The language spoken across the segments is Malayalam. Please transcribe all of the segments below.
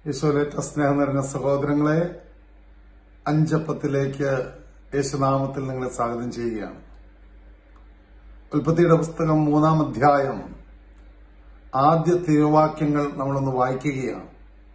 യേശുലേറ്റ സ്നേഹം നിറഞ്ഞ സഹോദരങ്ങളെ അഞ്ചപ്പത്തിലേക്ക് യേശുനാമത്തിൽ നിങ്ങളെ സ്വാഗതം ചെയ്യുകയാണ് ഉൽപ്പത്തിയുടെ പുസ്തകം മൂന്നാം അധ്യായം ആദ്യ തിരുവാക്യങ്ങൾ നമ്മളൊന്ന് വായിക്കുകയാണ്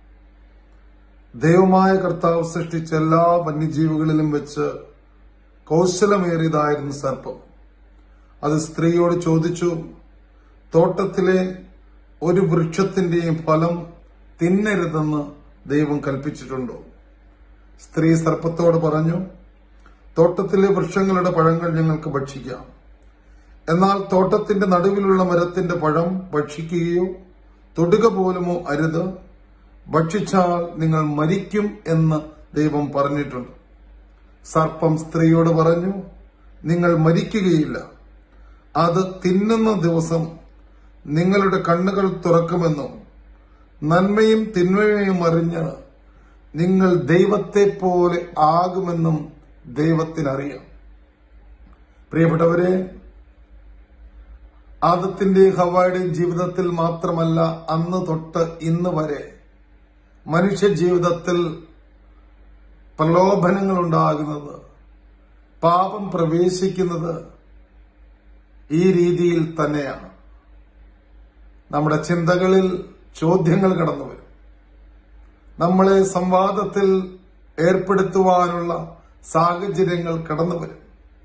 ദൈവമായ കർത്താവ് സൃഷ്ടിച്ച എല്ലാ വന്യജീവികളിലും വെച്ച് കൗശലമേറിയതായിരുന്നു സർപ്പം അത് സ്ത്രീയോട് ചോദിച്ചു തോട്ടത്തിലെ ഒരു വൃക്ഷത്തിന്റെയും ഫലം തിന്നരുതെന്ന് ദൈവം കൽപ്പിച്ചിട്ടുണ്ടോ സ്ത്രീ സർപ്പത്തോട് പറഞ്ഞു തോട്ടത്തിലെ വൃക്ഷങ്ങളുടെ പഴങ്ങൾ ഞങ്ങൾക്ക് ഭക്ഷിക്കാം എന്നാൽ തോട്ടത്തിന്റെ നടുവിലുള്ള മരത്തിന്റെ പഴം ഭക്ഷിക്കുകയോ തൊടുക പോലുമോ അരുത് ഭക്ഷിച്ചാൽ നിങ്ങൾ മരിക്കും എന്ന് ദൈവം പറഞ്ഞിട്ടുണ്ട് സർപ്പം സ്ത്രീയോട് പറഞ്ഞു നിങ്ങൾ മരിക്കുകയില്ല അത് തിന്നുന്ന ദിവസം നിങ്ങളുടെ കണ്ണുകൾ തുറക്കുമെന്നും നന്മയും തിന്മയും അറിഞ്ഞ് നിങ്ങൾ ദൈവത്തെ പോലെ ആകുമെന്നും ദൈവത്തിനറിയാം പ്രിയപ്പെട്ടവരെ ആദത്തിന്റെയും ഹവായുടെയും ജീവിതത്തിൽ മാത്രമല്ല അന്ന് തൊട്ട് ഇന്ന് വരെ മനുഷ്യ ജീവിതത്തിൽ പ്രലോഭനങ്ങൾ ഉണ്ടാകുന്നത് പാപം പ്രവേശിക്കുന്നത് ഈ രീതിയിൽ തന്നെയാണ് നമ്മുടെ ചിന്തകളിൽ ചോദ്യങ്ങൾ കടന്നു വരും നമ്മളെ സംവാദത്തിൽ ഏർപ്പെടുത്തുവാനുള്ള സാഹചര്യങ്ങൾ കടന്നു വരും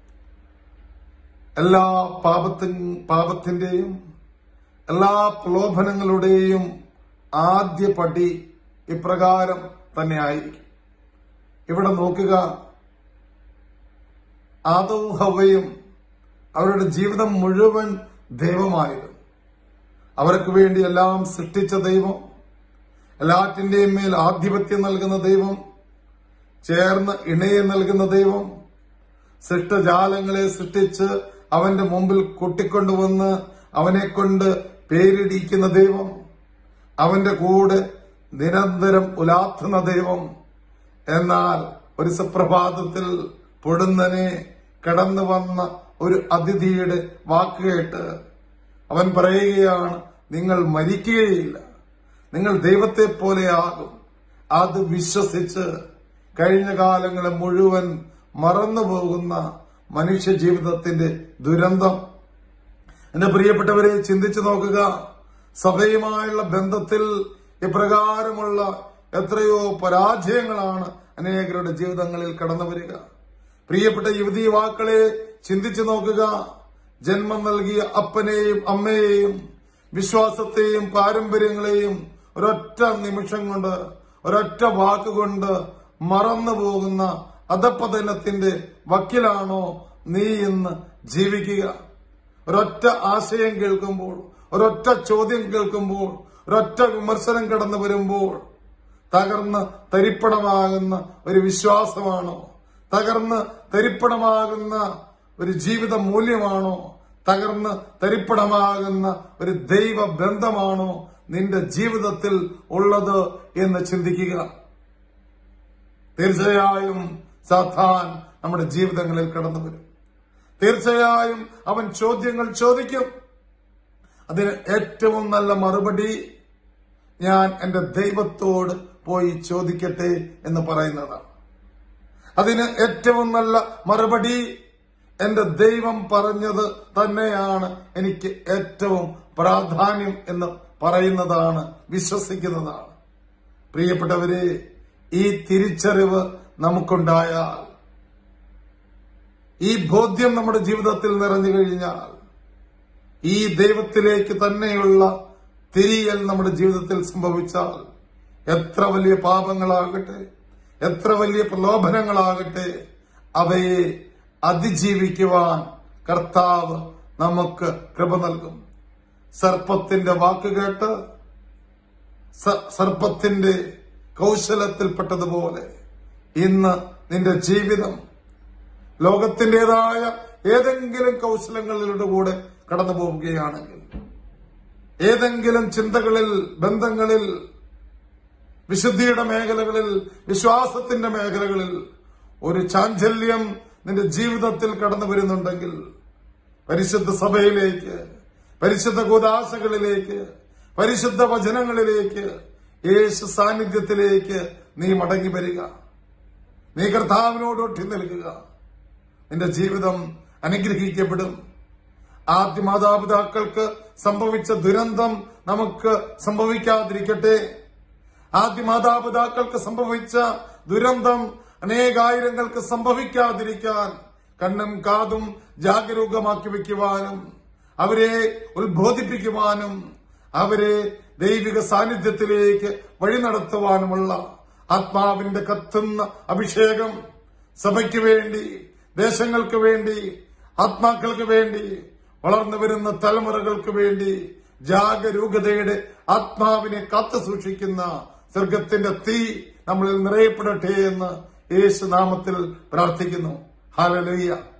എല്ലാ പാപത്തി പാപത്തിന്റെയും എല്ലാ പ്രലോഭനങ്ങളുടെയും ആദ്യ പടി ഇപ്രകാരം തന്നെ ആയിരിക്കും ഇവിടെ നോക്കുക ആദവും ഹവയും അവരുടെ ജീവിതം മുഴുവൻ ദൈവമായിരുന്നു അവർക്ക് വേണ്ടി എല്ലാം സൃഷ്ടിച്ച ദൈവം എല്ലാറ്റിന്റെയും മേൽ ആധിപത്യം നൽകുന്ന ദൈവം ചേർന്ന് ഇണയെ നൽകുന്ന ദൈവം സൃഷ്ടജാലങ്ങളെ സൃഷ്ടിച്ച് അവന്റെ മുമ്പിൽ കൂട്ടിക്കൊണ്ടുവന്ന് അവനെ കൊണ്ട് പേരിടിക്കുന്ന ദൈവം അവന്റെ കൂടെ നിരന്തരം ഉലാത്തുന്ന ദൈവം എന്നാൽ ഒരു സുപ്രഭാതത്തിൽ പൊടുന്നനെ കടന്നു വന്ന ഒരു അതിഥിയുടെ വാക്ക് കേട്ട് അവൻ പറയുകയാണ് നിങ്ങൾ മരിക്കുകയില്ല നിങ്ങൾ ദൈവത്തെ പോലെയാകും അത് വിശ്വസിച്ച് കഴിഞ്ഞ കാലങ്ങളെ മുഴുവൻ മറന്നുപോകുന്ന മനുഷ്യ ജീവിതത്തിന്റെ ദുരന്തം എന്റെ പ്രിയപ്പെട്ടവരെ ചിന്തിച്ചു നോക്കുക സഭയുമായുള്ള ബന്ധത്തിൽ ഇപ്രകാരമുള്ള എത്രയോ പരാജയങ്ങളാണ് അനേകരുടെ ജീവിതങ്ങളിൽ കടന്നു വരിക പ്രിയപ്പെട്ട യുവതി യുവാക്കളെ ചിന്തിച്ചു നോക്കുക ജന്മം നൽകിയ അപ്പനെയും അമ്മയെയും വിശ്വാസത്തെയും പാരമ്പര്യങ്ങളെയും ഒരൊറ്റ നിമിഷം കൊണ്ട് ഒരൊറ്റ വാക്കുകൊണ്ട് മറന്നു പോകുന്ന അധപ്പതനത്തിന്റെ വക്കിലാണോ നീ ഇന്ന് ജീവിക്കുക ഒരൊറ്റ ആശയം കേൾക്കുമ്പോൾ ഒരൊറ്റ ചോദ്യം കേൾക്കുമ്പോൾ ഒരൊറ്റ വിമർശനം കടന്നു വരുമ്പോൾ തകർന്ന് തരിപ്പണമാകുന്ന ഒരു വിശ്വാസമാണോ തകർന്ന് തരിപ്പണമാകുന്ന ഒരു ജീവിത മൂല്യമാണോ തകർന്ന് തരിപ്പണമാകുന്ന ഒരു ദൈവ ബന്ധമാണോ നിന്റെ ജീവിതത്തിൽ ഉള്ളത് എന്ന് ചിന്തിക്കുക തീർച്ചയായും സാത്താൻ നമ്മുടെ ജീവിതങ്ങളിൽ കടന്നു വരും തീർച്ചയായും അവൻ ചോദ്യങ്ങൾ ചോദിക്കും അതിന് ഏറ്റവും നല്ല മറുപടി ഞാൻ എന്റെ ദൈവത്തോട് പോയി ചോദിക്കട്ടെ എന്ന് പറയുന്നതാണ് അതിന് ഏറ്റവും നല്ല മറുപടി എന്റെ ദൈവം പറഞ്ഞത് തന്നെയാണ് എനിക്ക് ഏറ്റവും പ്രാധാന്യം എന്ന് പറയുന്നതാണ് വിശ്വസിക്കുന്നതാണ് പ്രിയപ്പെട്ടവരെ ഈ തിരിച്ചറിവ് നമുക്കുണ്ടായാൽ ഈ ബോധ്യം നമ്മുടെ ജീവിതത്തിൽ നിറഞ്ഞു കഴിഞ്ഞാൽ ഈ ദൈവത്തിലേക്ക് തന്നെയുള്ള തിരിയൽ നമ്മുടെ ജീവിതത്തിൽ സംഭവിച്ചാൽ എത്ര വലിയ പാപങ്ങളാകട്ടെ എത്ര വലിയ പ്രലോഭനങ്ങളാകട്ടെ അവയെ അതിജീവിക്കുവാൻ കർത്താവ് നമുക്ക് കൃപ നൽകും സർപ്പത്തിന്റെ വാക്ക് കേട്ട് സർപ്പത്തിന്റെ കൗശലത്തിൽപ്പെട്ടതുപോലെ ഇന്ന് നിന്റെ ജീവിതം ലോകത്തിന്റേതായ ഏതെങ്കിലും കൗശലങ്ങളിലൂടെ കൂടെ കടന്നു പോവുകയാണെങ്കിൽ ഏതെങ്കിലും ചിന്തകളിൽ ബന്ധങ്ങളിൽ വിശുദ്ധിയുടെ മേഖലകളിൽ വിശ്വാസത്തിന്റെ മേഖലകളിൽ ഒരു ചാഞ്ചല്യം നിന്റെ ജീവിതത്തിൽ കടന്നു വരുന്നുണ്ടെങ്കിൽ പരിശുദ്ധ സഭയിലേക്ക് പരിശുദ്ധ കൂതാശകളിലേക്ക് പരിശുദ്ധ വചനങ്ങളിലേക്ക് യേശു സാന്നിധ്യത്തിലേക്ക് നീ മടങ്ങി വരിക നീ കർത്താവിനോട് ഒട്ടി നിൽക്കുക നിന്റെ ജീവിതം അനുഗ്രഹിക്കപ്പെടും ആദ്യ മാതാപിതാക്കൾക്ക് സംഭവിച്ച ദുരന്തം നമുക്ക് സംഭവിക്കാതിരിക്കട്ടെ ആദ്യ മാതാപിതാക്കൾക്ക് സംഭവിച്ച ദുരന്തം അനേകായിരങ്ങൾക്ക് സംഭവിക്കാതിരിക്കാൻ കണ്ണും കാതും ജാഗരൂകമാക്കി വെക്കുവാനും അവരെ ഉത്ബോധിപ്പിക്കുവാനും അവരെ ദൈവിക സാന്നിധ്യത്തിലേക്ക് വഴി നടത്തുവാനുമുള്ള ആത്മാവിന്റെ കത്തുന്ന അഭിഷേകം സഭയ്ക്ക് വേണ്ടി ദേശങ്ങൾക്ക് വേണ്ടി ആത്മാക്കൾക്ക് വേണ്ടി വളർന്നു വരുന്ന തലമുറകൾക്ക് വേണ്ടി ജാഗരൂകതയുടെ ആത്മാവിനെ കാത്തു സൂക്ഷിക്കുന്ന സ്വർഗത്തിന്റെ തീ നമ്മളിൽ നിറയപ്പെടട്ടെ എന്ന് യേശു നാമത്തിൽ പ്രാർത്ഥിക്കുന്നു ഹാലലുയ്യ